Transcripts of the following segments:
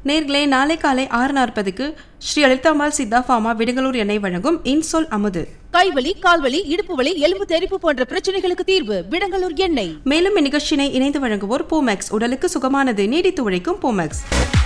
நேர்களே நாளை காலை ஆறு நாற்பதுக்கு ஸ்ரீ லலிதாம்பாள் சித்தா ஃபார்மா விடுங்கலூர் எண்ணெய் வழங்கும் இன்சொல் அமுது கைவலி கால்வலி இடுப்பு வலி எலும்பு தெறிப்பு போன்ற பிரச்சனைகளுக்கு தீர்வு விடங்கலூர் எண்ணெய் மேலும் இந்நிகழ்ச்சியினை இணைந்து வழங்குவோர் போமேக்ஸ் உடலுக்கு சுகமானது நீடித்து உழைக்கும் போமேக்ஸ்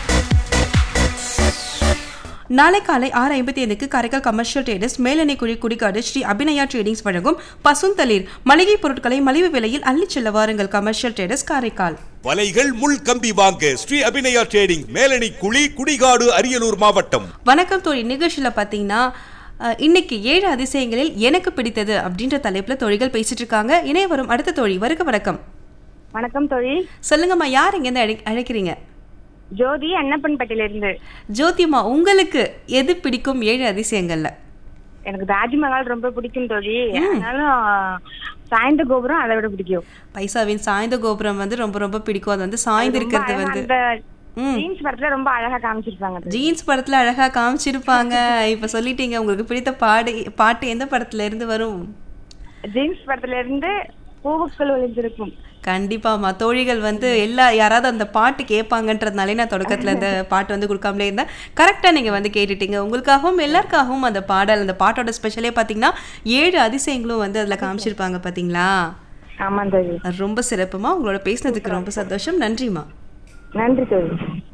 நாளை காலை ஆறு ஐம்பத்தி ஐந்துக்கு காரைக்கால் கமர்ஷியல் ட்ரேடர்ஸ் மேலணை குழி குடிக்காடு ஸ்ரீ அபிநயா ட்ரேடிங்ஸ் வழங்கும் பசுந்தளிர் மளிகை பொருட்களை மலிவு விலையில் அள்ளிச் செல்ல வாருங்கள் கமர்ஷியல் ட்ரேடர்ஸ் காரைக்கால் வலைகள் முள் கம்பி வாங்க ஸ்ரீ அபிநயா ட்ரேடிங் மேலணி குழி குடிகாடு அரியலூர் மாவட்டம் வணக்கம் தோழி நிகழ்ச்சியில் பார்த்தீங்கன்னா அஹ், இன்னைக்கு ஏழு அதிசயங்களில் எனக்கு பிடித்தது அப்படின்ற தலைப்பில் தோழிகள் பேசிட்டு இருக்காங்க இணைய வரும் அடுத்த தோழி வருக வணக்கம் வணக்கம் தோழி சொல்லுங்கம்மா யார் இங்கேருந்து அழை அழைக்கிறீங்க ஜோதி அன்னப்பன்பட்டில இருந்து ஜோதிமா உங்களுக்கு எது பிடிக்கும் ஏழு அதிசயங்கள்ல எனக்கு தாஜ்மஹால் ரொம்ப பிடிக்கும் தோழி அதனாலும் சாய்ந்த கோபுரம் அதை விட பிடிக்கும் பைசாவின் சாய்ந்த கோபுரம் வந்து ரொம்ப ரொம்ப பிடிக்கும் அது வந்து சாய்ந்து ரொம்ப இருக்கிறது அழகா வந்து அந்த ம். ஜீன்ஸ் படத்துல ரொம்ப அழகா காமிச்சிருப்பாங்க தோழி. ஜீன்ஸ் படத்துல அழகா காமிச்சிருப்பாங்க இப்ப சொல்லிட்டீங்க உங்களுக்கு பிடித்த பாடு பாட்டு எந்த படத்துல இருந்து வரும் ஜீன்ஸ் படத்துல இருந்து பூவுக்குள் ஒளிஞ்சிருக்கும் கண்டிப்பாம்மா தோழிகள் வந்து எல்லா யாராவது அந்த பாட்டு கேட்பாங்கன்றதுனாலே நான் தொடக்கத்துல அந்த பாட்டு வந்து கொடுக்காமலே இருந்தேன் கரெக்டாக நீங்கள் வந்து கேட்டுட்டீங்க உங்களுக்காகவும் எல்லாருக்காகவும் அந்த பாடல் அந்த பாட்டோட ஸ்பெஷலே பார்த்தீங்கன்னா ஏழு அதிசயங்களும் வந்து அதில் காமிச்சிருப்பாங்க பார்த்தீங்களா ஆமா தோழி அது ரொம்ப சிறப்புமா உங்களோட பேசினதுக்கு ரொம்ப சந்தோஷம் நன்றிம்மா நன்றி தோழி